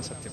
സത്യം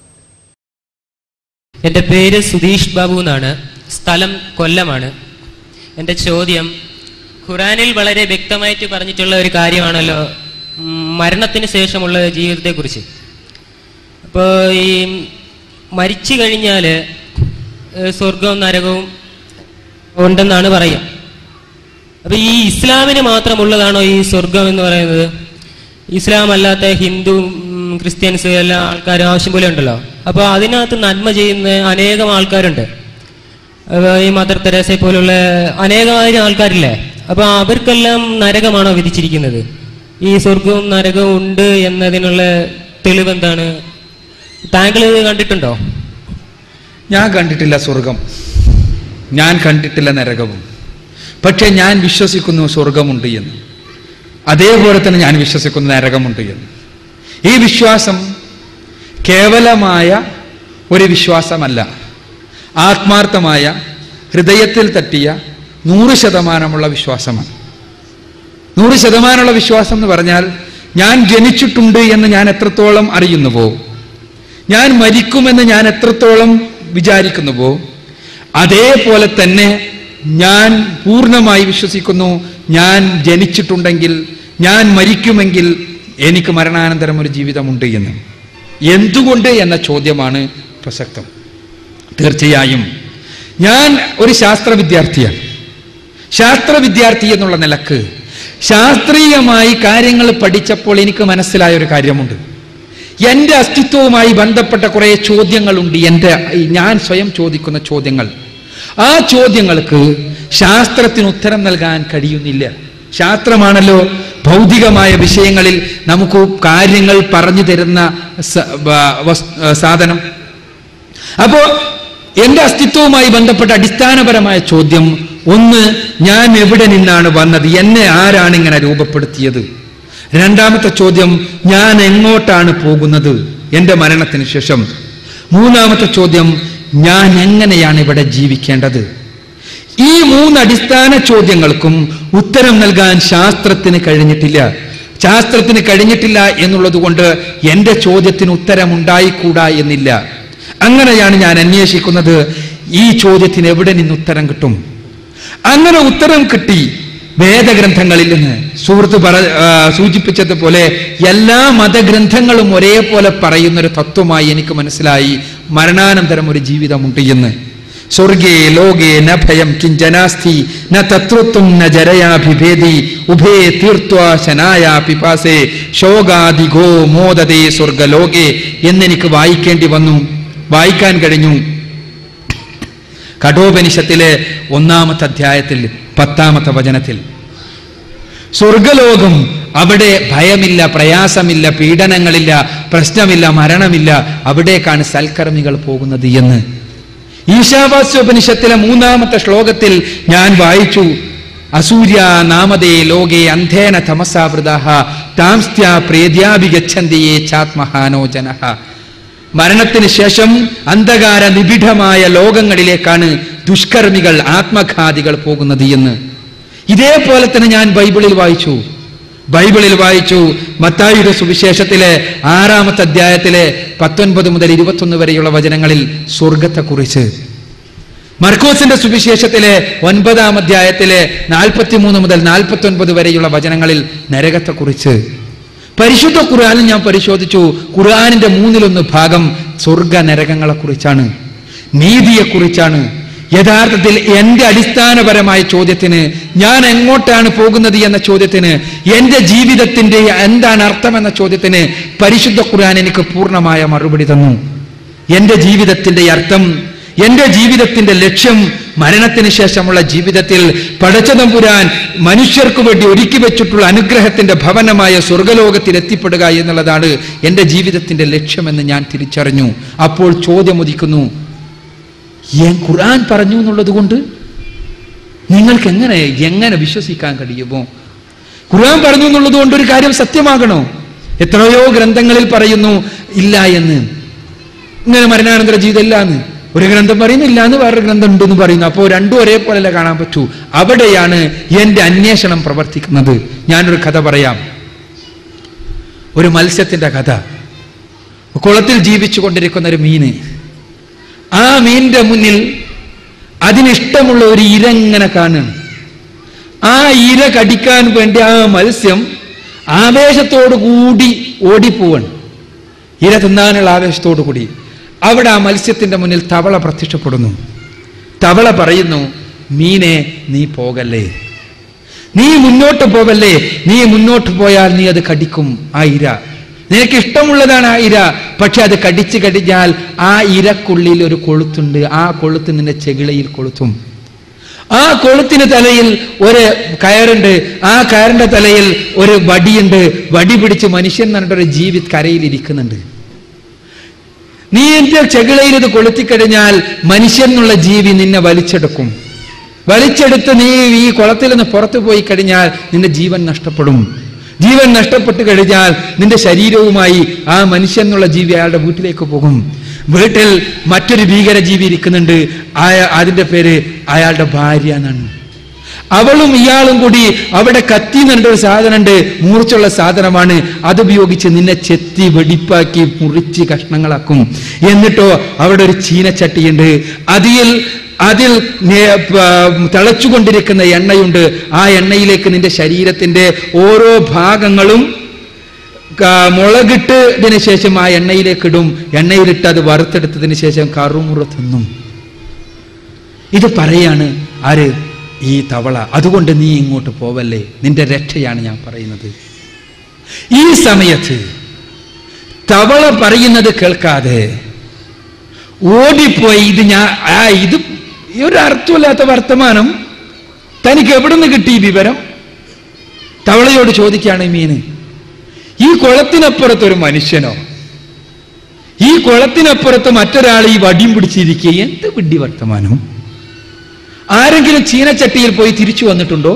എൻ്റെ പേര് സുധീഷ് ബാബു എന്നാണ് സ്ഥലം കൊല്ലമാണ് എൻ്റെ ചോദ്യം ഖുറാനിൽ വളരെ വ്യക്തമായിട്ട് പറഞ്ഞിട്ടുള്ള ഒരു കാര്യമാണല്ലോ ഉം, മരണത്തിന് ശേഷമുള്ള ജീവിതത്തെക്കുറിച്ച് അപ്പോൾ ഈ മരിച്ചു കഴിഞ്ഞാൽ സ്വർഗവും നരകവും ഉണ്ടെന്നാണ് പറയുക അപ്പൊ ഈ ഇസ്ലാമിന് മാത്രമുള്ളതാണോ ഈ സ്വർഗം എന്ന് പറയുന്നത് ഇസ്ലാം അല്ലാത്ത ഹിന്ദു ഉം, ക്രിസ്ത്യൻസ് എല്ലാ ആൾക്കാരും ആവശ്യം പോലെ ഉണ്ടല്ലോ അപ്പൊ അതിനകത്ത് നന്മ ചെയ്യുന്ന അനേകം ആൾക്കാരുണ്ട് അപ്പൊ ഈ മദർ തെരേസയെ പോലുള്ള അനേകായിരം ആൾക്കാരില്ലേ അപ്പൊ അവർക്കെല്ലാം നരകമാണോ വിധിച്ചിരിക്കുന്നത് ഈ സ്വർഗവും നരകവും ഉണ്ട് എന്നതിനുള്ള തെളിവെന്താണ് താങ്കൾ ഇത് കണ്ടിട്ടുണ്ടോ ഞാൻ കണ്ടിട്ടില്ല സ്വർഗം ഞാൻ കണ്ടിട്ടില്ല നരകവും പക്ഷെ ഞാൻ വിശ്വസിക്കുന്നു സ്വർഗമുണ്ട് എന്ന് അതേപോലെ തന്നെ ഞാൻ വിശ്വസിക്കുന്നു നരകമുണ്ട് എന്ന് ഈ വിശ്വാസം കേവലമായ ഒരു വിശ്വാസമല്ല ആത്മാർത്ഥമായ ഹൃദയത്തിൽ തട്ടിയ നൂറ് ശതമാനമുള്ള വിശ്വാസമാണ് നൂറ് ശതമാനമുള്ള വിശ്വാസം എന്ന് പറഞ്ഞാൽ ഞാൻ ജനിച്ചിട്ടുണ്ട് എന്ന് ഞാൻ എത്രത്തോളം അറിയുന്നുവോ ഞാൻ മരിക്കുമെന്ന് ഞാൻ എത്രത്തോളം വിചാരിക്കുന്നുവോ അതേപോലെ തന്നെ ഞാൻ പൂർണ്ണമായി വിശ്വസിക്കുന്നു ഞാൻ ജനിച്ചിട്ടുണ്ടെങ്കിൽ ഞാൻ മരിക്കുമെങ്കിൽ എനിക്ക് മരണാനന്തരം ഒരു ജീവിതമുണ്ട് എന്ന് എന്തുകൊണ്ട് എന്ന ചോദ്യമാണ് പ്രസക്തം തീർച്ചയായും ഞാൻ ഒരു ശാസ്ത്ര വിദ്യാർത്ഥിയാണ് ശാസ്ത്ര വിദ്യാർത്ഥി എന്നുള്ള നിലക്ക് ശാസ്ത്രീയമായി കാര്യങ്ങൾ പഠിച്ചപ്പോൾ എനിക്ക് മനസ്സിലായ ഒരു കാര്യമുണ്ട് എൻ്റെ അസ്തിത്വവുമായി ബന്ധപ്പെട്ട കുറേ ചോദ്യങ്ങളുണ്ട് എൻ്റെ ഞാൻ സ്വയം ചോദിക്കുന്ന ചോദ്യങ്ങൾ ആ ചോദ്യങ്ങൾക്ക് ശാസ്ത്രത്തിന് ഉത്തരം നൽകാൻ കഴിയുന്നില്ല ശാസ്ത്രമാണല്ലോ ഭൗതികമായ വിഷയങ്ങളിൽ നമുക്ക് കാര്യങ്ങൾ പറഞ്ഞു തരുന്ന സ- വ- വസ്- സാധനം അപ്പോ എന്റെ അസ്തിത്വവുമായി ബന്ധപ്പെട്ട അടിസ്ഥാനപരമായ ചോദ്യം ഒന്ന് ഞാൻ എവിടെ നിന്നാണ് വന്നത് എന്നെ ആരാണ് ഇങ്ങനെ രൂപപ്പെടുത്തിയത് രണ്ടാമത്തെ ചോദ്യം ഞാൻ എങ്ങോട്ടാണ് പോകുന്നത് എന്റെ മരണത്തിന് ശേഷം മൂന്നാമത്തെ ചോദ്യം ഞാൻ എങ്ങനെയാണ് ഇവിടെ ജീവിക്കേണ്ടത് ഈ മൂന്ന് അടിസ്ഥാന ചോദ്യങ്ങൾക്കും ഉത്തരം നൽകാൻ ശാസ്ത്രത്തിന് കഴിഞ്ഞിട്ടില്ല ശാസ്ത്രത്തിന് കഴിഞ്ഞിട്ടില്ല എന്നുള്ളത് കൊണ്ട് എന്റെ ചോദ്യത്തിന് ഉത്തരം ഉണ്ടായിക്കൂടാ എന്നില്ല അങ്ങനെയാണ് ഞാൻ അന്വേഷിക്കുന്നത് ഈ ചോദ്യത്തിന് എവിടെ നിന്ന് ഉത്തരം കിട്ടും അങ്ങനെ ഉത്തരം കിട്ടി വേദഗ്രന്ഥങ്ങളിൽ നിന്ന് സുഹൃത്ത് പറ ആ, സൂചിപ്പിച്ചതുപോലെ എല്ലാ മതഗ്രന്ഥങ്ങളും ഒരേപോലെ പറയുന്ന ഒരു തത്വമായി എനിക്ക് മനസ്സിലായി മരണാനന്തരം ഒരു ജീവിതമുണ്ട് എന്ന് സ്വർഗേ ലോകേ ന ഭയം കിഞ്ചനാസ്തി ന തത്വത്വം ന ജരയാഭിഭേദി ഉഭേ തീർത്വാ ശനായ പിപാസേ ശോകാദിഗോ മോദതേ സ്വർഗലോകേ എന്നെനിക്ക് വായിക്കേണ്ടി വന്നു വായിക്കാൻ കഴിഞ്ഞു കഠോപനിഷത്തിലെ ഒന്നാമത്തെ അധ്യായത്തിൽ പത്താമത്തെ വചനത്തിൽ സ്വർഗലോകം അവിടെ ഭയമില്ല പ്രയാസമില്ല പീഡനങ്ങളില്ല പ്രശ്നമില്ല മരണമില്ല അവിടേക്കാണ് സൽക്കർമ്മികൾ പോകുന്നത് എന്ന് ഈശാവാസ്യോപനിഷത്തിലെ മൂന്നാമത്തെ ശ്ലോകത്തിൽ ഞാൻ വായിച്ചു അസൂര്യ നാമതേ ലോകേ അന്ധേന തമസാവൃതാഹ താംസ്ത്യ പ്രേദ്യാഭിഗച്ഛന്തിയേ ചാത്മഹാനോ ജനഃ മരണത്തിന് ശേഷം അന്ധകാര നിബിഡമായ ലോകങ്ങളിലേക്കാണ് ദുഷ്കർമ്മികൾ ആത്മഘാതികൾ പോകുന്നത് എന്ന് ഇതേപോലെ തന്നെ ഞാൻ ബൈബിളിൽ വായിച്ചു ബൈബിളിൽ വായിച്ചു മത്തായിയുടെ സുവിശേഷത്തിലെ ആറാമത്തെ അധ്യായത്തിലെ പത്തൊൻപത് മുതൽ ഇരുപത്തൊന്ന് വരെയുള്ള വചനങ്ങളിൽ സ്വർഗത്തെക്കുറിച്ച് മർക്കോസിന്റെ സുവിശേഷത്തിലെ ഒൻപതാം അധ്യായത്തിലെ നാൽപ്പത്തിമൂന്ന് മുതൽ നാൽപ്പത്തി ഒൻപത് വരെയുള്ള വചനങ്ങളിൽ നരകത്തെക്കുറിച്ച് പരിശുദ്ധ ഖുർആാനിൽ ഞാൻ പരിശോധിച്ചു ഖുർആാനിന്റെ മൂന്നിലൊന്ന് ഭാഗം സ്വർഗ നരകങ്ങളെ കുറിച്ചാണ് നീതിയെക്കുറിച്ചാണ് യഥാർത്ഥത്തിൽ എന്റെ അടിസ്ഥാനപരമായ ചോദ്യത്തിന് ഞാൻ എങ്ങോട്ടാണ് പോകുന്നത് എന്ന ചോദ്യത്തിന് എന്റെ ജീവിതത്തിന്റെ എന്താണ് അർത്ഥം എന്ന ചോദ്യത്തിന് പരിശുദ്ധ ഖുർആൻ എനിക്ക് പൂർണ്ണമായ മറുപടി തന്നു എന്റെ ജീവിതത്തിന്റെ അർത്ഥം എന്റെ ജീവിതത്തിന്റെ ലക്ഷ്യം മരണത്തിന് ശേഷമുള്ള ജീവിതത്തിൽ പടച്ചതമ്പുരാൻ മനുഷ്യർക്ക് വേണ്ടി ഒരുക്കി വെച്ചിട്ടുള്ള അനുഗ്രഹത്തിന്റെ ഭവനമായ സ്വർഗലോകത്തിൽ എത്തിപ്പെടുക എന്നുള്ളതാണ് എന്റെ ജീവിതത്തിന്റെ ലക്ഷ്യമെന്ന് ഞാൻ തിരിച്ചറിഞ്ഞു അപ്പോൾ ചോദ്യം ഉദിക്കുന്നു "ഏ, ഖുർആൻ പറഞ്ഞു എന്നുള്ളത് കൊണ്ട് നിങ്ങൾക്ക് എങ്ങനെ എങ്ങനെ വിശ്വസിക്കാൻ കഴിയുമോ ഖുർആൻ പറഞ്ഞു എന്നുള്ളത് കൊണ്ട് ഒരു കാര്യം സത്യമാകണോ എത്രയോ ഗ്രന്ഥങ്ങളിൽ പറയുന്നു ഇല്ല എന്ന് ഇങ്ങനെ മരണാനന്തര ജീവിതം ഇല്ല എന്ന് ഒരു ഗ്രന്ഥം പറയുന്നു ഇല്ല എന്ന് വേറൊരു ഗ്രന്ഥം ഉണ്ടെന്ന് പറയുന്നു അപ്പോൾ രണ്ടും ഒരേപോലെ കാണാൻ പറ്റൂ അവിടെയാണ് എന്റെ അന്വേഷണം പ്രവർത്തിക്കുന്നത് ഞാനൊരു കഥ പറയാം ഒരു മത്സ്യത്തിന്റെ കഥ കുളത്തിൽ ജീവിച്ചു കൊണ്ടിരിക്കുന്ന ഒരു മീന് ആ മീനിന്റെ മുന്നിൽ അതിനിഷ്ടമുള്ള ഒരു ഇര ഇങ്ങനെ കാണുകയാണ് ആ ഇര കടിക്കാൻ വേണ്ടി ആ മത്സ്യം ആവേശത്തോടു കൂടി ഓടിപ്പോവാണ് ഇര തിന്നാനുള്ള ആവേശത്തോടു കൂടി അവിടെ ആ മത്സ്യത്തിന്റെ മുന്നിൽ തവള പ്രത്യക്ഷപ്പെടുന്നു തവള പറയുന്നു മീനെ നീ പോകല്ലേ നീ മുന്നോട്ട് പോവല്ലേ നീ മുന്നോട്ട് പോയാൽ നീ അത് കടിക്കും ആ ഇര നിനക്ക് ഇഷ്ടമുള്ളതാണ് ആ ഇര പക്ഷെ അത് കടിച്ചു കടിഞ്ഞാൽ ആ ഇരക്കുള്ളിൽ ഒരു കൊളുത്തുണ്ട് ആ കൊളുത്ത് നിന്റെ ചെകിളയിൽ കൊളുത്തും ആ കൊളുത്തിന് തലയിൽ ഒരു കയറുണ്ട് ആ കയറിന്റെ തലയിൽ ഒരു വടിയുണ്ട് വടി പിടിച്ച് മനുഷ്യൻ എന്ന് പറഞ്ഞിട്ട് ഒരു ജീവി കരയിൽ ഇരിക്കുന്നുണ്ട് നീ എന്റെ ചെകിളയിൽ ഇത് കൊളുത്തിക്കഴിഞ്ഞാൽ മനുഷ്യൻ എന്നുള്ള ജീവി നിന്നെ വലിച്ചെടുക്കും വലിച്ചെടുത്ത് നീ ഈ കുളത്തിൽ നിന്ന് പുറത്തു പോയി കഴിഞ്ഞാൽ നിന്റെ ജീവൻ നഷ്ടപ്പെടും ജീവൻ നഷ്ടപ്പെട്ടു കഴിഞ്ഞാൽ നിന്റെ ശരീരവുമായി ആ മനുഷ്യൻ എന്നുള്ള ജീവി അയാളുടെ വീട്ടിലേക്ക് പോകും വീട്ടിൽ മറ്റൊരു ഭീകര ജീവി ഇരിക്കുന്നുണ്ട് ആയ- അതിന്റെ പേര് അയാളുടെ ഭാര്യ എന്നാണ് അവളും ഇയാളും കൂടി അവിടെ കത്തി എന്നുണ്ട് ഒരു സാധനമുണ്ട് മൂർച്ചുള്ള സാധനമാണ് അതുപയോഗിച്ച് നിന്നെ ചെത്തി വെടിപ്പാക്കി മുറിച്ച് കഷ്ണങ്ങളാക്കും എന്നിട്ടോ അവിടെ ഒരു ചീനച്ചട്ടിയുണ്ട് അതിൽ അതിൽ നേ- പ- തിളച്ചുകൊണ്ടിരിക്കുന്ന എണ്ണയുണ്ട് ആ എണ്ണയിലേക്ക് നിന്റെ ശരീരത്തിന്റെ ഓരോ ഭാഗങ്ങളും ക- മുളകിട്ടതിന് ശേഷം ആ എണ്ണയിലേക്ക് ഇടും എണ്ണയിലിട്ട് അത് വറുത്തെടുത്തതിന് ശേഷം കറുമുറ തിന്നും ഇത് പറയാണ് ആര് ഈ തവള അതുകൊണ്ട് നീ ഇങ്ങോട്ട് പോവല്ലേ നിന്റെ രക്ഷയാണ് ഞാൻ പറയുന്നത് ഈ സമയത്ത് തവള പറയുന്നത് കേൾക്കാതെ ഓടിപ്പോയി ഇത് ഞാൻ ആ ഇത് ഈ ഒരു അർത്ഥമില്ലാത്ത വർത്തമാനം തനിക്ക് എവിടെ നിന്ന് കിട്ടി ഈ വിവരം തവളയോട് ചോദിക്കുകയാണ് ഈ മീന് ഈ കുളത്തിനപ്പുറത്ത് ഒരു മനുഷ്യനോ ഈ കുളത്തിനപ്പുറത്ത് മറ്റൊരാൾ ഈ വടിയും പിടിച്ചിരിക്കുക എന്ത് വിഡ്ഢി വർത്തമാനം ആരെങ്കിലും ചീനച്ചട്ടിയിൽ പോയി തിരിച്ചു വന്നിട്ടുണ്ടോ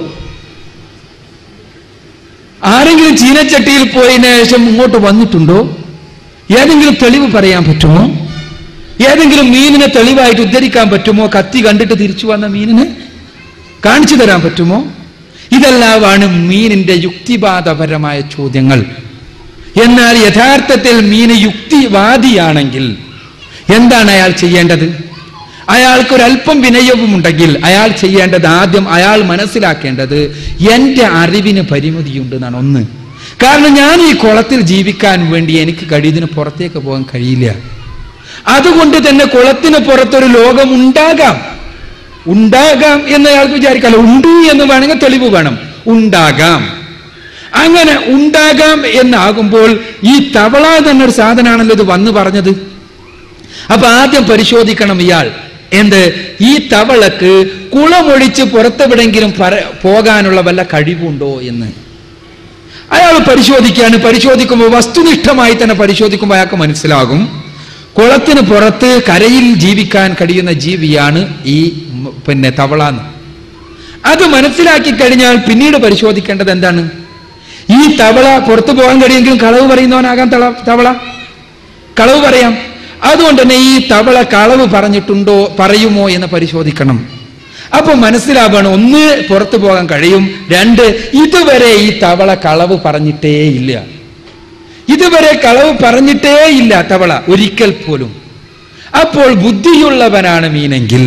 ആരെങ്കിലും ചീനച്ചട്ടിയിൽ പോയതിനു ശേഷം ഇങ്ങോട്ട് വന്നിട്ടുണ്ടോ ഏതെങ്കിലും തെളിവ് പറയാൻ പറ്റുമോ ഏതെങ്കിലും മീനിനെ തെളിവായിട്ട് ഉദ്ധരിക്കാൻ പറ്റുമോ കത്തി കണ്ടിട്ട് തിരിച്ചു വന്ന മീനിനെ കാണിച്ചു തരാൻ പറ്റുമോ ഇതെല്ലാമാണ് മീനിന്റെ യുക്തിവാദപരമായ ചോദ്യങ്ങൾ എന്നാൽ യഥാർത്ഥത്തിൽ മീന് യുക്തിവാദിയാണെങ്കിൽ എന്താണ് അയാൾ ചെയ്യേണ്ടത് അയാൾക്കൊരല്പം വിനയവുമുണ്ടെങ്കിൽ അയാൾ ചെയ്യേണ്ടത് ആദ്യം അയാൾ മനസ്സിലാക്കേണ്ടത് എൻ്റെ അറിവിന് പരിമിതിയുണ്ട് എന്നാണ് ഒന്ന് കാരണം ഞാൻ ഈ കുളത്തിൽ ജീവിക്കാൻ വേണ്ടി എനിക്ക് കഴിയുന്നതിന് പുറത്തേക്ക് പോകാൻ കഴിയില്ല അതുകൊണ്ട് തന്നെ കുളത്തിന് പുറത്തൊരു ലോകം ഉണ്ടാകാം ഉണ്ടാകാം എന്ന് അയാൾക്ക് വിചാരിക്കാമല്ലോ ഉണ്ട് എന്ന് വേണമെങ്കിൽ തെളിവ് വേണം ഉണ്ടാകാം അങ്ങനെ ഉണ്ടാകാം എന്നാകുമ്പോൾ ഈ തവള എന്നൊരു സാധനമാണല്ലോ ഇത് വന്ന് പറഞ്ഞത് അപ്പൊ ആദ്യം പരിശോധിക്കണം ഇയാൾ എന്ത് ഈ തവളക്ക് കുളമൊഴിച്ച് പുറത്തെവിടെങ്കിലും പറ- പോകാനുള്ള വല്ല കഴിവുണ്ടോ എന്ന് അയാൾ പരിശോധിക്കുകയാണ് പരിശോധിക്കുമ്പോൾ വസ്തുനിഷ്ഠമായി തന്നെ പരിശോധിക്കുമ്പോൾ അയാൾക്ക് മനസ്സിലാകും കുളത്തിന് പുറത്ത് കരയിൽ ജീവിക്കാൻ കഴിയുന്ന ജീവിയാണ് ഈ മ- പിന്നെ തവള എന്ന് അത് മനസ്സിലാക്കി കഴിഞ്ഞാൽ പിന്നീട് പരിശോധിക്കേണ്ടത് എന്താണ് ഈ തവള പുറത്തു പോകാൻ കഴിയുമെങ്കിലും കളവ് പറയുന്നവനാകാം തള തവള കളവ് പറയാം അതുകൊണ്ട് തന്നെ ഈ തവള കളവ് പറഞ്ഞിട്ടുണ്ടോ പറയുമോ എന്ന് പരിശോധിക്കണം അപ്പൊ മനസ്സിലാവണം ഒന്ന് പുറത്തു പോകാൻ കഴിയും രണ്ട് ഇതുവരെ ഈ തവള കളവ് പറഞ്ഞിട്ടേ ഇല്ല ഇതുവരെ കളവ് പറഞ്ഞിട്ടേ ഇല്ല തവള ഒരിക്കൽ പോലും അപ്പോൾ ബുദ്ധിയുള്ളവനാണ് മീനെങ്കിൽ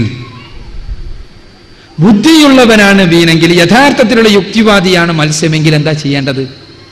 ബുദ്ധിയുള്ളവനാണ് മീനെങ്കിൽ യഥാർത്ഥത്തിലുള്ള യുക്തിവാദിയാണ് മത്സ്യമെങ്കിൽ എന്താ ചെയ്യേണ്ടത്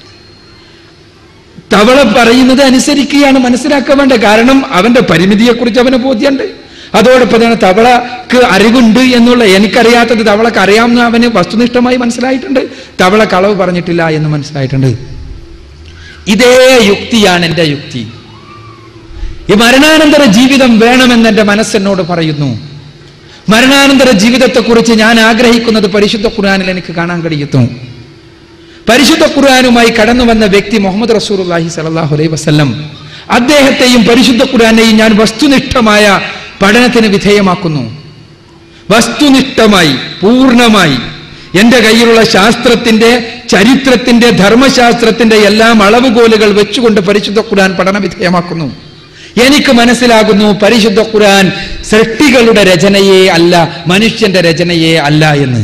തവള പറയുന്നത് അനുസരിക്കുകയാണ് മനസ്സിലാക്കാൻ വേണ്ട കാരണം അവന്റെ പരിമിതിയെക്കുറിച്ച് അവന് ബോധ്യമുണ്ട് അതോടൊപ്പം തന്നെ തവളക്ക് അറിവുണ്ട് എന്നുള്ള എനിക്കറിയാത്തത് തവളക്ക് അറിയാമെന്ന് അവന് വസ്തുനിഷ്ഠമായി മനസ്സിലായിട്ടുണ്ട് തവള കളവ് പറഞ്ഞിട്ടില്ല എന്ന് മനസ്സിലായിട്ടുണ്ട് ഇതേ യുക്തിയാണ് എൻ്റെ യുക്തി ഈ മരണാനന്തര ജീവിതം വേണമെന്ന് എൻ്റെ മനസ്സെന്നോട് പറയുന്നു മരണാനന്തര ജീവിതത്തെക്കുറിച്ച് ഞാൻ ആഗ്രഹിക്കുന്നത് പരിശുദ്ധ ഖുർആനിൽ എനിക്ക് കാണാൻ കഴിയുന്നു പരിശുദ്ധ ഖുർആനുമായി കടന്നു വന്ന വ്യക്തി മുഹമ്മദ് റസൂലുള്ളാഹി സ്വല്ലല്ലാഹു അലൈഹി വസല്ലം അദ്ദേഹത്തെയും പരിശുദ്ധ ഖുർആനെയും ഞാൻ വസ്തുനിഷ്ഠമായ പഠനത്തിന് വിധേയമാക്കുന്നു വസ്തുനിഷ്ഠമായി പൂർണ്ണമായി എൻ്റെ കയ്യിലുള്ള ശാസ്ത്രത്തിന്റെ ചരിത്രത്തിന്റെ ധർമ്മശാസ്ത്രത്തിന്റെ എല്ലാം അളവുകോലുകൾ വെച്ചുകൊണ്ട് പരിശുദ്ധ ഖുർആൻ പഠന വിധേയമാക്കുന്നു എനിക്ക് മനസ്സിലാകുന്നു പരിശുദ്ധ ഖുർആൻ സൃഷ്ടികളുടെ രചനയെ അല്ല മനുഷ്യന്റെ രചനയെ അല്ല എന്ന്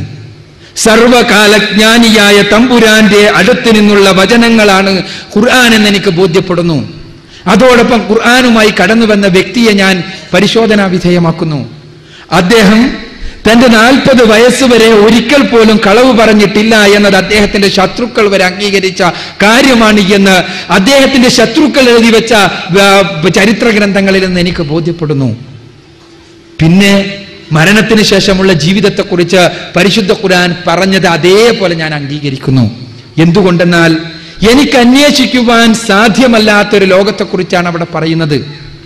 സർവകാലജ്ഞാനിയായ തമ്പുരാന്റെ അടുത്ത് നിന്നുള്ള വചനങ്ങളാണ് ഖുർആൻ എന്ന് എനിക്ക് ബോധ്യപ്പെടുന്നു അതോടൊപ്പം ഖുർആാനുമായി കടന്നു വന്ന വ്യക്തിയെ ഞാൻ പരിശോധനാ വിധേയമാക്കുന്നു അദ്ദേഹം തന്റെ നാൽപ്പത് വയസ്സ് വരെ ഒരിക്കൽ പോലും കളവ് പറഞ്ഞിട്ടില്ല എന്നത് അദ്ദേഹത്തിന്റെ ശത്രുക്കൾ വരെ അംഗീകരിച്ച കാര്യമാണ് എന്ന് അദ്ദേഹത്തിന്റെ ശത്രുക്കൾ എഴുതി വെച്ച ആ, ചരിത്ര ഗ്രന്ഥങ്ങളിൽ നിന്ന് എനിക്ക് ബോധ്യപ്പെടുന്നു പിന്നെ മരണത്തിന് ശേഷമുള്ള ജീവിതത്തെക്കുറിച്ച് പരിശുദ്ധ ഖുർആൻ പറഞ്ഞത് അതേപോലെ ഞാൻ അംഗീകരിക്കുന്നു എന്തുകൊണ്ടെന്നാൽ എനിക്ക് അന്വേഷിക്കുവാൻ സാധ്യമല്ലാത്തൊരു ലോകത്തെക്കുറിച്ചാണ് അവിടെ പറയുന്നത്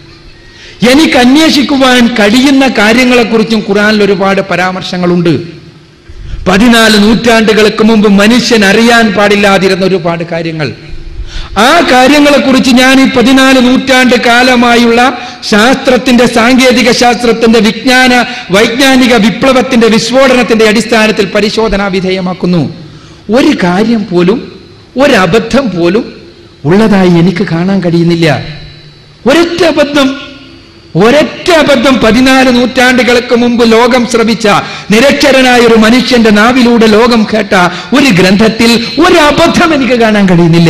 എനിക്ക് അന്വേഷിക്കുവാൻ കഴിയുന്ന കാര്യങ്ങളെക്കുറിച്ചും ഖുറാനിൽ ഒരുപാട് പരാമർശങ്ങളുണ്ട് പതിനാല് നൂറ്റാണ്ടുകൾക്ക് മുമ്പ് മനുഷ്യൻ അറിയാൻ പാടില്ലാതിരുന്ന ഒരുപാട് കാര്യങ്ങൾ ആ കാര്യങ്ങളെക്കുറിച്ച് ഞാൻ ഈ പതിനാല് നൂറ്റാണ്ട് കാലമായുള്ള ശാസ്ത്രത്തിന്റെ സാങ്കേതിക ശാസ്ത്രത്തിന്റെ വിജ്ഞാന വൈജ്ഞാനിക വിപ്ലവത്തിന്റെ വിസ്ഫോടനത്തിന്റെ അടിസ്ഥാനത്തിൽ പരിശോധനാ വിധേയമാക്കുന്നു ഒരു കാര്യം പോലും ഒരബദ്ധം പോലും ഉള്ളതായി എനിക്ക് കാണാൻ കഴിയുന്നില്ല ഒരൊറ്റ അബദ്ധം ഒരൊറ്റ അബദ്ധം പതിനാല് നൂറ്റാണ്ടുകൾക്ക് മുമ്പ് ലോകം ശ്രവിച്ച നിരക്ഷരനായ ഒരു മനുഷ്യന്റെ നാവിലൂടെ ലോകം കേട്ട ഒരു ഗ്രന്ഥത്തിൽ ഒരു അബദ്ധം എനിക്ക് കാണാൻ കഴിയുന്നില്ല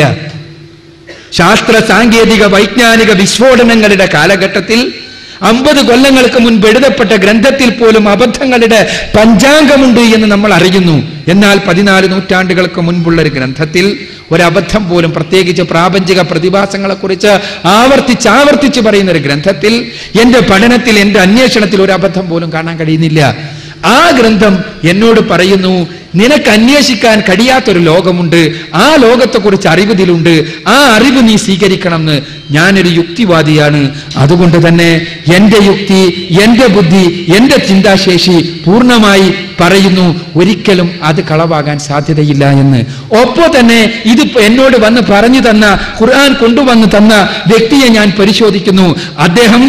ശാസ്ത്ര സാങ്കേതിക വൈജ്ഞാനിക വിസ്ഫോടനങ്ങളുടെ കാലഘട്ടത്തിൽ അമ്പത് കൊല്ലങ്ങൾക്ക് മുൻപ് എഴുതപ്പെട്ട ഗ്രന്ഥത്തിൽ പോലും അബദ്ധങ്ങളുടെ പഞ്ചാംഗമുണ്ട് എന്ന് നമ്മൾ അറിയുന്നു എന്നാൽ പതിനാല് നൂറ്റാണ്ടുകൾക്ക് മുൻപുള്ള ഒരു ഗ്രന്ഥത്തിൽ ഒരബദ്ധം പോലും പ്രത്യേകിച്ച് പ്രാപഞ്ചിക പ്രതിഭാസങ്ങളെക്കുറിച്ച് ആവർത്തിച്ച് ആവർത്തിച്ച് പറയുന്ന ഒരു ഗ്രന്ഥത്തിൽ എന്റെ പഠനത്തിൽ എന്റെ അന്വേഷണത്തിൽ ഒരു അബദ്ധം പോലും കാണാൻ കഴിയുന്നില്ല ആ ഗ്രന്ഥം എന്നോട് പറയുന്നു നിനക്ക് അന്വേഷിക്കാൻ കഴിയാത്തൊരു ലോകമുണ്ട് ആ ലോകത്തെക്കുറിച്ച് അറിവിതിലുണ്ട് ആ അറിവ് നീ സ്വീകരിക്കണം എന്ന് ഞാനൊരു യുക്തിവാദിയാണ് അതുകൊണ്ട് തന്നെ എന്റെ യുക്തി എന്റെ ബുദ്ധി എന്റെ ചിന്താശേഷി പൂർണ്ണമായി പറയുന്നു ഒരിക്കലും അത് കളവാകാൻ സാധ്യതയില്ല എന്ന് ഒപ്പോ തന്നെ ഇത് എന്നോട് വന്ന് പറഞ്ഞു തന്ന ഖുർആൻ കൊണ്ടുവന്ന് തന്ന വ്യക്തിയെ ഞാൻ പരിശോധിക്കുന്നു അദ്ദേഹം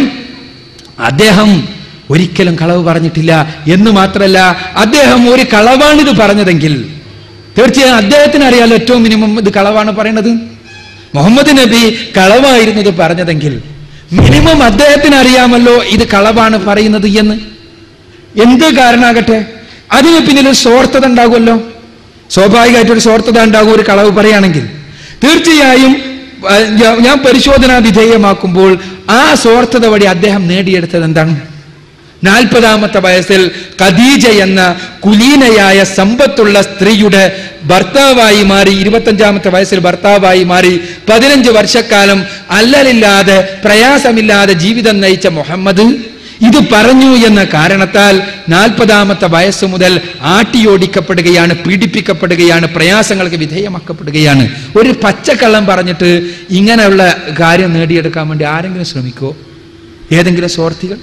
അദ്ദേഹം ഒരിക്കലും കളവ് പറഞ്ഞിട്ടില്ല എന്ന് മാത്രമല്ല അദ്ദേഹം ഒരു കളവാണിത് പറഞ്ഞതെങ്കിൽ തീർച്ചയായും അദ്ദേഹത്തിന് അറിയാലോ ഏറ്റവും മിനിമം ഇത് കളവാണ് പറയണത് മുഹമ്മദ് നബി കളവായിരുന്നു ഇത് പറഞ്ഞതെങ്കിൽ മിനിമം അദ്ദേഹത്തിന് അറിയാമല്ലോ ഇത് കളവാണ് പറയുന്നത് എന്ന് എന്ത് കാരണാകട്ടെ അതിന് പിന്നിൽ ഒരു സ്വാർത്ഥത ഉണ്ടാകുമല്ലോ സ്വാഭാവികമായിട്ട് ഒരു സ്വാർത്ഥത ഉണ്ടാകും ഒരു കളവ് പറയുകയാണെങ്കിൽ തീർച്ചയായും ആ, ഞാൻ- ഞാൻ പരിശോധന വിധേയമാക്കുമ്പോൾ ആ സ്വാർത്ഥത വഴി അദ്ദേഹം നേടിയെടുത്തത് എന്താണ് നാൽപ്പതാമത്തെ വയസ്സിൽ ഖദീജ എന്ന കുലീനയായ സമ്പത്തുള്ള സ്ത്രീയുടെ ഭർത്താവായി മാറി ഇരുപത്തഞ്ചാമത്തെ വയസ്സിൽ ഭർത്താവായി മാറി പതിനഞ്ച് വർഷക്കാലം അല്ലലില്ലാതെ പ്രയാസമില്ലാതെ ജീവിതം നയിച്ച മുഹമ്മദ് ഇത് പറഞ്ഞു എന്ന കാരണത്താൽ നാൽപ്പതാമത്തെ വയസ്സ് മുതൽ ആട്ടിയോടിക്കപ്പെടുകയാണ് പീഡിപ്പിക്കപ്പെടുകയാണ് പ്രയാസങ്ങൾക്ക് വിധേയമാക്കപ്പെടുകയാണ് ഒരു പച്ചക്കള്ളം പറഞ്ഞിട്ട് ഇങ്ങനെയുള്ള കാര്യം നേടിയെടുക്കാൻ വേണ്ടി ആരെങ്കിലും ശ്രമിക്കോ ഏതെങ്കിലും സ്വാർത്ഥികൾ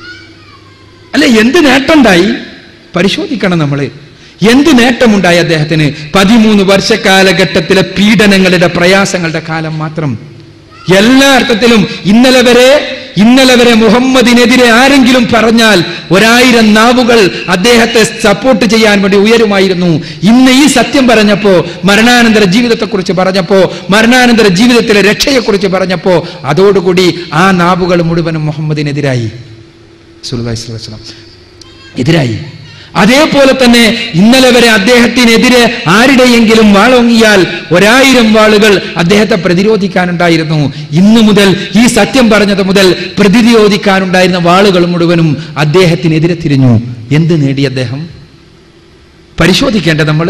അല്ലെ എന്ത് നേട്ടമുണ്ടായി പരിശോധിക്കണം നമ്മൾ എന്ത് നേട്ടമുണ്ടായി അദ്ദേഹത്തിന് പതിമൂന്ന് വർഷക്കാലഘട്ടത്തിലെ പീഡനങ്ങളുടെ പ്രയാസങ്ങളുടെ കാലം മാത്രം എല്ലാ അർത്ഥത്തിലും ഇന്നലെ വരെ ഇന്നലെ വരെ മുഹമ്മദിനെതിരെ ആരെങ്കിലും പറഞ്ഞാൽ ഒരായിരം നാവുകൾ അദ്ദേഹത്തെ സപ്പോർട്ട് ചെയ്യാൻ വേണ്ടി ഉയരുമായിരുന്നു ഇന്ന് ഈ സത്യം പറഞ്ഞപ്പോ മരണാനന്തര ജീവിതത്തെക്കുറിച്ച് പറഞ്ഞപ്പോ മരണാനന്തര ജീവിതത്തിലെ രക്ഷയെക്കുറിച്ച് പറഞ്ഞപ്പോ അതോടുകൂടി ആ നാവുകൾ മുഴുവനും മുഹമ്മദിനെതിരായി സുലൈഹി സ്വലം എതിരായി അതേപോലെ തന്നെ ഇന്നലെ വരെ അദ്ദേഹത്തിനെതിരെ ആരുടെയെങ്കിലും വാളോങ്ങിയാൽ ഒരായിരം വാളുകൾ അദ്ദേഹത്തെ പ്രതിരോധിക്കാനുണ്ടായിരുന്നു ഇന്ന് മുതൽ ഈ സത്യം പറഞ്ഞത് മുതൽ പ്രതിരോധിക്കാനുണ്ടായിരുന്ന വാളുകൾ മുഴുവനും അദ്ദേഹത്തിനെതിരെ തിരിഞ്ഞു എന്ത് നേടി അദ്ദേഹം പരിശോധിക്കേണ്ട നമ്മൾ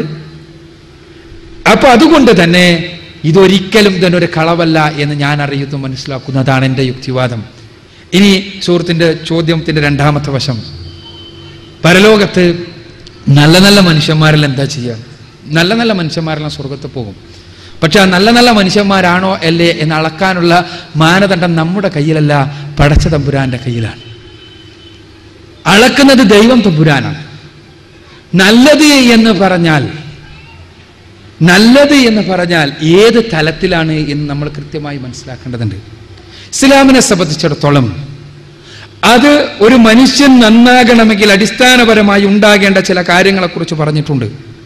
അപ്പൊ അതുകൊണ്ട് തന്നെ ഇതൊരിക്കലും തന്നെ ഒരു കളവല്ല എന്ന് ഞാൻ അറിയുന്നു മനസ്സിലാക്കുന്നതാണ് എൻ്റെ യുക്തിവാദം ഇനി സുഹൃത്തിന്റെ ചോദ്യത്തിന്റെ രണ്ടാമത്തെ വശം പരലോകത്ത് നല്ല നല്ല മനുഷ്യന്മാരെല്ലാം എന്താ ചെയ്യുക നല്ല നല്ല മനുഷ്യന്മാരെല്ലാം സ്വർഗത്ത് പോകും പക്ഷെ ആ നല്ല നല്ല മനുഷ്യന്മാരാണോ അല്ലേ എന്ന് അളക്കാനുള്ള മാനദണ്ഡം നമ്മുടെ കയ്യിലല്ല പടച്ച തമ്പുരാന്റെ കയ്യിലാണ് അളക്കുന്നത് ദൈവം തമ്പുരാനാണ് നല്ലത് എന്ന് പറഞ്ഞാൽ നല്ലത് എന്ന് പറഞ്ഞാൽ ഏത് തലത്തിലാണ് എന്ന് നമ്മൾ കൃത്യമായി മനസ്സിലാക്കേണ്ടതുണ്ട് ഇസ്ലാമിനെ സംബന്ധിച്ചിടത്തോളം അത് ഒരു മനുഷ്യൻ നന്നാകണമെങ്കിൽ അടിസ്ഥാനപരമായി ഉണ്ടാകേണ്ട ചില കാര്യങ്ങളെക്കുറിച്ച് പറഞ്ഞിട്ടുണ്ട്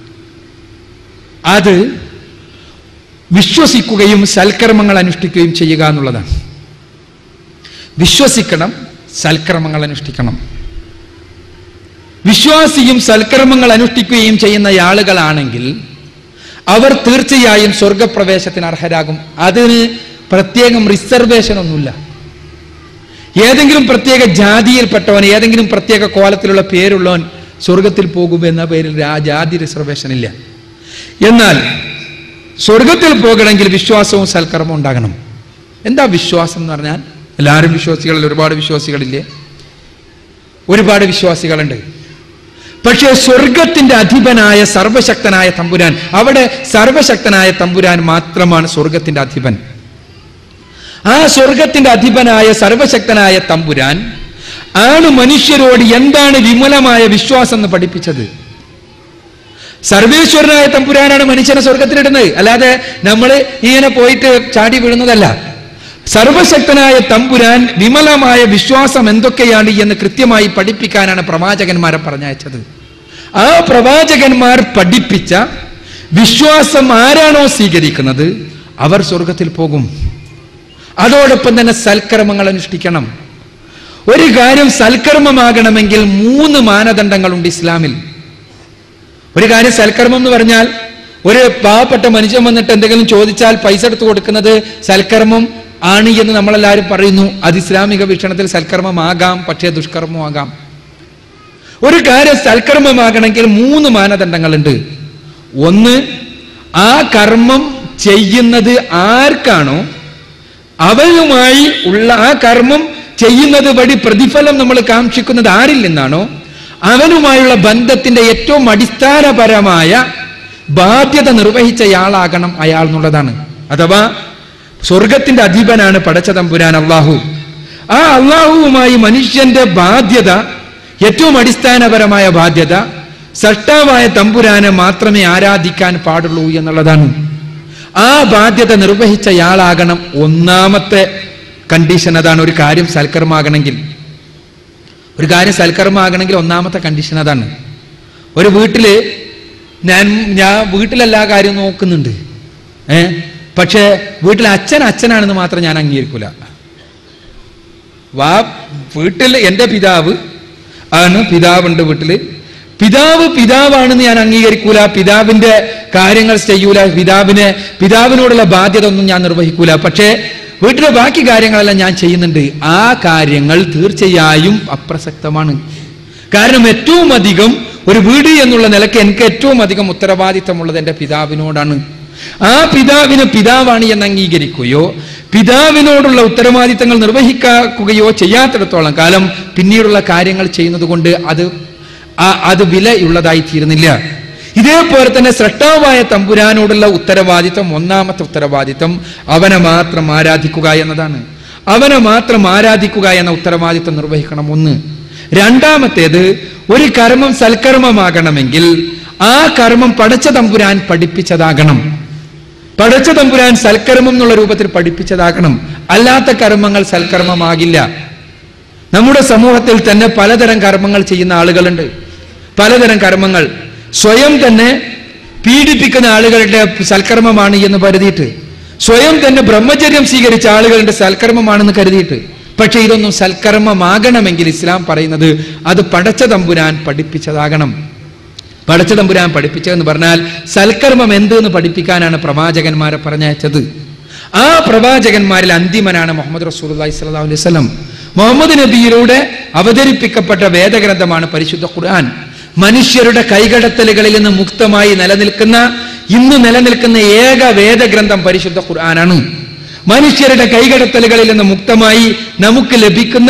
അത് വിശ്വസിക്കുകയും സൽക്കർമ്മങ്ങൾ അനുഷ്ഠിക്കുകയും ചെയ്യുക എന്നുള്ളതാണ് വിശ്വസിക്കണം സൽക്കർമ്മങ്ങൾ അനുഷ്ഠിക്കണം വിശ്വാസിയും സൽക്കർമ്മങ്ങൾ അനുഷ്ഠിക്കുകയും ചെയ്യുന്ന ആളുകളാണെങ്കിൽ അവർ തീർച്ചയായും സ്വർഗപ്രവേശത്തിന് അർഹരാകും അതിന് പ്രത്യേകം റിസർവേഷൻ ഒന്നുമില്ല ഏതെങ്കിലും പ്രത്യേക ജാതിയിൽപ്പെട്ടവൻ ഏതെങ്കിലും പ്രത്യേക കോലത്തിലുള്ള പേരുള്ളവൻ സ്വർഗത്തിൽ പോകും എന്ന പേരിൽ ആ ജാതി റിസർവേഷൻ ഇല്ല എന്നാൽ സ്വർഗത്തിൽ പോകണമെങ്കിൽ വിശ്വാസവും സൽക്കർമ്മവും ഉണ്ടാകണം എന്താ വിശ്വാസം എന്ന് പറഞ്ഞാൽ എല്ലാവരും വിശ്വാസികളിൽ ഒരുപാട് വിശ്വാസികളില്ലേ ഒരുപാട് വിശ്വാസികളുണ്ട് പക്ഷേ സ്വർഗത്തിന്റെ അധിപനായ സർവശക്തനായ തമ്പുരാൻ അവിടെ സർവശക്തനായ തമ്പുരാൻ മാത്രമാണ് സ്വർഗത്തിന്റെ അധിപൻ ആ സ്വർഗത്തിന്റെ അധിപനായ സർവശക്തനായ തമ്പുരാൻ ആണ് മനുഷ്യരോട് എന്താണ് വിമലമായ വിശ്വാസം എന്ന് പഠിപ്പിച്ചത് സർവേശ്വരനായ തമ്പുരാനാണ് മനുഷ്യനെ സ്വർഗത്തിലിടുന്നത് അല്ലാതെ നമ്മൾ ഇങ്ങനെ പോയിട്ട് ചാടി വീഴുന്നതല്ല സർവശക്തനായ തമ്പുരാൻ വിമലമായ വിശ്വാസം എന്തൊക്കെയാണ് എന്ന് കൃത്യമായി പഠിപ്പിക്കാനാണ് പ്രവാചകന്മാരെ പറഞ്ഞയച്ചത് ആ പ്രവാചകന്മാർ പഠിപ്പിച്ച വിശ്വാസം ആരാണോ സ്വീകരിക്കുന്നത് അവർ സ്വർഗത്തിൽ പോകും അതോടൊപ്പം തന്നെ സൽക്കർമ്മങ്ങൾ അനുഷ്ഠിക്കണം ഒരു കാര്യം സൽക്കർമ്മമാകണമെങ്കിൽ മൂന്ന് മാനദണ്ഡങ്ങളുണ്ട് ഇസ്ലാമിൽ ഒരു കാര്യം സൽക്കർമ്മം എന്ന് പറഞ്ഞാൽ ഒരു പാവപ്പെട്ട മനുഷ്യൻ വന്നിട്ട് എന്തെങ്കിലും ചോദിച്ചാൽ പൈസ എടുത്തു കൊടുക്കുന്നത് സൽക്കർമ്മം ആണ് എന്ന് നമ്മളെല്ലാവരും പറയുന്നു അത് ഇസ്ലാമിക വീക്ഷണത്തിൽ സൽക്കർമ്മമാകാം പക്ഷേ ദുഷ്കർമ്മമാകാം ഒരു കാര്യം സൽക്കർമ്മമാകണമെങ്കിൽ മൂന്ന് മാനദണ്ഡങ്ങളുണ്ട് ഒന്ന് ആ കർമ്മം ചെയ്യുന്നത് ആർക്കാണോ അവനുമായി ഉള്ള ആ കർമ്മം ചെയ്യുന്നത് വഴി പ്രതിഫലം നമ്മൾ കാക്ഷിക്കുന്നത് ആരിൽ നിന്നാണോ അവനുമായുള്ള ബന്ധത്തിന്റെ ഏറ്റവും അടിസ്ഥാനപരമായ ബാധ്യത നിർവഹിച്ചയാളാകണം അയാൾ എന്നുള്ളതാണ് അഥവാ സ്വർഗത്തിന്റെ അധിപനാണ് പടച്ച തമ്പുരാൻ അള്ളാഹു ആ അള്ളാഹുവുമായി മനുഷ്യന്റെ ബാധ്യത ഏറ്റവും അടിസ്ഥാനപരമായ ബാധ്യത സഷ്ടാവായ തമ്പുരാനെ മാത്രമേ ആരാധിക്കാൻ പാടുള്ളൂ എന്നുള്ളതാണ് ആ ബാധ്യത നിർവഹിച്ചയാളാകണം ഒന്നാമത്തെ കണ്ടീഷൻ അതാണ് ഒരു കാര്യം സൽക്കർമാകണമെങ്കിൽ ഒരു കാര്യം സൽക്കർമാകണമെങ്കിൽ ഒന്നാമത്തെ കണ്ടീഷൻ അതാണ് ഒരു വീട്ടില് ഞാൻ ഞാൻ വീട്ടിലെല്ലാ കാര്യവും നോക്കുന്നുണ്ട് ഏ പക്ഷേ വീട്ടിൽ അച്ഛൻ അച്ഛനാണെന്ന് മാത്രം ഞാൻ അംഗീകരിക്കൂല വാ വീട്ടിൽ എൻ്റെ പിതാവ് ആണ് പിതാവുണ്ട് വീട്ടില് പിതാവ് പിതാവാണെന്ന് ഞാൻ അംഗീകരിക്കൂല പിതാവിന്റെ കാര്യങ്ങൾ ചെയ്യൂല പിതാവിന് പിതാവിനോടുള്ള ബാധ്യത ഒന്നും ഞാൻ നിർവഹിക്കൂല പക്ഷേ വീട്ടിലെ ബാക്കി കാര്യങ്ങളെല്ലാം ഞാൻ ചെയ്യുന്നുണ്ട് ആ കാര്യങ്ങൾ തീർച്ചയായും അപ്രസക്തമാണ് കാരണം ഏറ്റവും അധികം ഒരു വീട് എന്നുള്ള നിലയ്ക്ക് എനിക്ക് ഏറ്റവും അധികം ഉത്തരവാദിത്തമുള്ളത് എൻ്റെ പിതാവിനോടാണ് ആ പിതാവിന് പിതാവാണ് എന്ന് അംഗീകരിക്കുകയോ പിതാവിനോടുള്ള ഉത്തരവാദിത്തങ്ങൾ നിർവഹിക്കുകയോ ചെയ്യാത്തിടത്തോളം കാലം പിന്നീടുള്ള കാര്യങ്ങൾ ചെയ്യുന്നത് കൊണ്ട് അത് ആ- അത് വിലയുള്ളതായി തീരുന്നില്ല ഇതേപോലെ തന്നെ സ്രഷ്ടാവായ തമ്പുരാനോടുള്ള ഉത്തരവാദിത്തം ഒന്നാമത്തെ ഉത്തരവാദിത്തം അവനെ മാത്രം ആരാധിക്കുക എന്നതാണ് അവനെ മാത്രം ആരാധിക്കുക എന്ന ഉത്തരവാദിത്തം നിർവഹിക്കണം ഒന്ന് രണ്ടാമത്തേത് ഒരു കർമ്മം സൽക്കർമ്മമാകണമെങ്കിൽ ആ കർമ്മം പടച്ച തമ്പുരാൻ പഠിപ്പിച്ചതാകണം പടച്ച തമ്പുരാൻ സൽക്കർമ്മം എന്നുള്ള രൂപത്തിൽ പഠിപ്പിച്ചതാകണം അല്ലാത്ത കർമ്മങ്ങൾ സൽക്കർമ്മമാകില്ല നമ്മുടെ സമൂഹത്തിൽ തന്നെ പലതരം കർമ്മങ്ങൾ ചെയ്യുന്ന ആളുകളുണ്ട് പലതരം കർമ്മങ്ങൾ സ്വയം തന്നെ പീഡിപ്പിക്കുന്ന ആളുകളുടെ സൽക്കർമ്മമാണ് എന്ന് കരുതിയിട്ട് സ്വയം തന്നെ ബ്രഹ്മചര്യം സ്വീകരിച്ച ആളുകളുടെ സൽക്കർമ്മമാണെന്ന് കരുതിയിട്ട് പക്ഷെ ഇതൊന്നും സൽക്കർമ്മമാകണമെങ്കിൽ ഇസ്ലാം പറയുന്നത് അത് പടച്ച തമ്പുരാൻ പഠിപ്പിച്ചതാകണം പടച്ച തമ്പുരാൻ പഠിപ്പിച്ചതെന്ന് പറഞ്ഞാൽ സൽക്കർമ്മം എന്ത് എന്ന് പഠിപ്പിക്കാനാണ് പ്രവാചകന്മാരെ പറഞ്ഞയച്ചത് ആ പ്രവാചകന്മാരിൽ അന്തിമനാണ് മുഹമ്മദ് റസൂലി സ്വല്ലല്ലാഹു അലൈഹി വസല്ലം മുഹമ്മദ് നബിയിലൂടെ അവതരിപ്പിക്കപ്പെട്ട വേദഗ്രന്ഥമാണ് പരിശുദ്ധ ഖുർആൻ മനുഷ്യരുടെ കൈകടത്തലുകളിൽ നിന്ന് മുക്തമായി നിലനിൽക്കുന്ന ഇന്ന് നിലനിൽക്കുന്ന ഏക വേദഗ്രന്ഥം പരിശുദ്ധ ഖുർആനാണ് മനുഷ്യരുടെ കൈകടത്തലുകളിൽ നിന്ന് മുക്തമായി നമുക്ക് ലഭിക്കുന്ന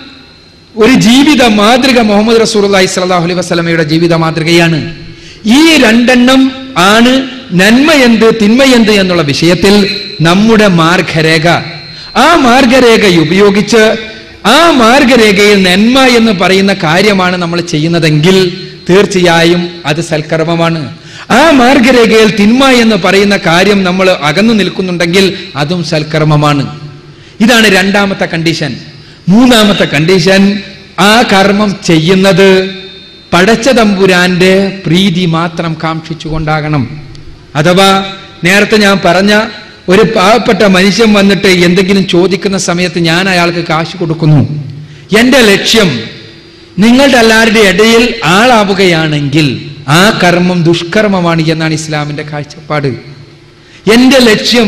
ഒരു ജീവിത മാതൃക മുഹമ്മദ് റസൂലി സ്വല്ലല്ലാഹു അലൈഹി വസല്ലമയുടെ ജീവിത മാതൃകയാണ് ഈ രണ്ടെണ്ണം ആണ് നന്മയെന്ത് തിന്മയെന്ത് എന്നുള്ള വിഷയത്തിൽ നമ്മുടെ മാർഗരേഖ ആ മാർഗരേഖ ഉപയോഗിച്ച് ആ മാർഗരേഖയിൽ നന്മ എന്ന് പറയുന്ന കാര്യമാണ് നമ്മൾ ചെയ്യുന്നതെങ്കിൽ തീർച്ചയായും അത് സൽക്കർമ്മമാണ് ആ മാർഗരേഖയിൽ തിന്മ എന്ന് പറയുന്ന കാര്യം നമ്മൾ അകന്നു നിൽക്കുന്നുണ്ടെങ്കിൽ അതും സൽക്കർമ്മമാണ് ഇതാണ് രണ്ടാമത്തെ കണ്ടീഷൻ മൂന്നാമത്തെ കണ്ടീഷൻ ആ കർമ്മം ചെയ്യുന്നത് പടച്ച തമ്പുരാന്റെ പ്രീതി മാത്രം കാക്ഷിച്ചുകൊണ്ടാകണം അഥവാ നേരത്തെ ഞാൻ പറഞ്ഞ ഒരു പാവപ്പെട്ട മനുഷ്യൻ വന്നിട്ട് എന്തെങ്കിലും ചോദിക്കുന്ന സമയത്ത് ഞാൻ അയാൾക്ക് കാശ് കൊടുക്കുന്നു എന്റെ ലക്ഷ്യം നിങ്ങളുടെ എല്ലാവരുടെ ഇടയിൽ ആളാവുകയാണെങ്കിൽ ആ കർമ്മം ദുഷ്കർമ്മമാണ് എന്നാണ് ഇസ്ലാമിന്റെ കാഴ്ചപ്പാട് എന്റെ ലക്ഷ്യം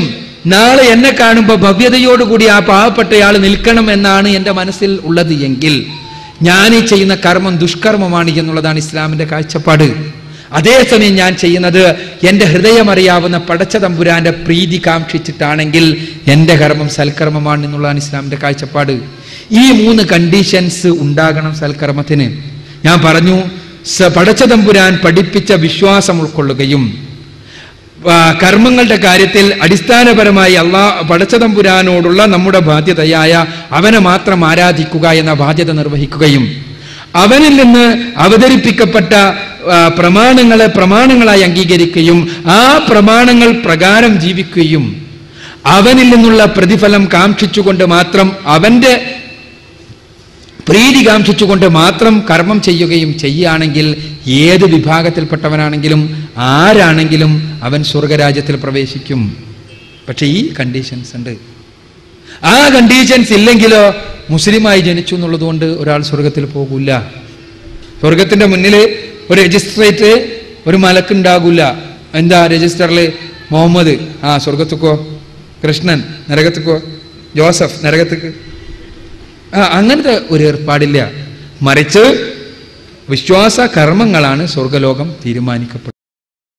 നാളെ എന്നെ കാണുമ്പോൾ ഭവ്യതയോടുകൂടി ആ പാവപ്പെട്ടയാൾ നിൽക്കണം എന്നാണ് എൻ്റെ മനസ്സിൽ ഉള്ളത് എങ്കിൽ ഞാൻ ഈ ചെയ്യുന്ന കർമ്മം ദുഷ്കർമ്മമാണ് എന്നുള്ളതാണ് ഇസ്ലാമിന്റെ കാഴ്ചപ്പാട് അതേസമയം ഞാൻ ചെയ്യുന്നത് എൻ്റെ ഹൃദയമറിയാവുന്ന പടച്ച തമ്പുരാന്റെ പ്രീതി കാക്ഷിച്ചിട്ടാണെങ്കിൽ എൻ്റെ കർമ്മം സൽക്കർമ്മമാണ് എന്നുള്ളതാണ് ഇസ്ലാമിന്റെ കാഴ്ചപ്പാട് ഈ മൂന്ന് കണ്ടീഷൻസ് ഉണ്ടാകണം സൽക്കർമ്മത്തിന് ഞാൻ പറഞ്ഞു സ- പടച്ച തമ്പുരാൻ പഠിപ്പിച്ച വിശ്വാസം ഉൾക്കൊള്ളുകയും ആ, കർമ്മങ്ങളുടെ കാര്യത്തിൽ അടിസ്ഥാനപരമായി അള്ളാ പടച്ചതമ്പുരാനോടുള്ള നമ്മുടെ ബാധ്യതയായ അവനെ മാത്രം ആരാധിക്കുക എന്ന ബാധ്യത നിർവഹിക്കുകയും അവനിൽ നിന്ന് അവതരിപ്പിക്കപ്പെട്ട ആ, പ്രമാണങ്ങളെ പ്രമാണങ്ങളായി അംഗീകരിക്കുകയും ആ പ്രമാണങ്ങൾ പ്രകാരം ജീവിക്കുകയും അവനിൽ നിന്നുള്ള പ്രതിഫലം കാക്ഷിച്ചുകൊണ്ട് മാത്രം അവന്റെ പ്രീതി കാക്ഷിച്ചുകൊണ്ട് മാത്രം കർമ്മം ചെയ്യുകയും ചെയ്യുകയാണെങ്കിൽ ഏത് വിഭാഗത്തിൽപ്പെട്ടവനാണെങ്കിലും ആരാണെങ്കിലും അവൻ സ്വർഗരാജ്യത്തിൽ പ്രവേശിക്കും പക്ഷെ ഈ കണ്ടീഷൻസ് ഉണ്ട് ആ കണ്ടീഷൻസ് ഇല്ലെങ്കിലോ മുസ്ലിമായി ജനിച്ചു എന്നുള്ളത് കൊണ്ട് ഒരാൾ സ്വർഗത്തിൽ പോകില്ല സ്വർഗത്തിന്റെ മുന്നിൽ ഒരു രജിസ്ട്രേറ്റ് ഒരു മലക്കുണ്ടാകില്ല എന്താ രജിസ്റ്ററിൽ മുഹമ്മദ് ആ സ്വർഗത്തുക്കോ കൃഷ്ണൻ നരകത്തുക്കോ ജോസഫ് നരകത്തുക്ക് ആ അങ്ങനത്തെ ഒരു ഏർപ്പാടില്ല മറിച്ച് വിശ്വാസ കർമ്മങ്ങളാണ് സ്വർഗലോകം തീരുമാനിക്കപ്പെടുന്നത്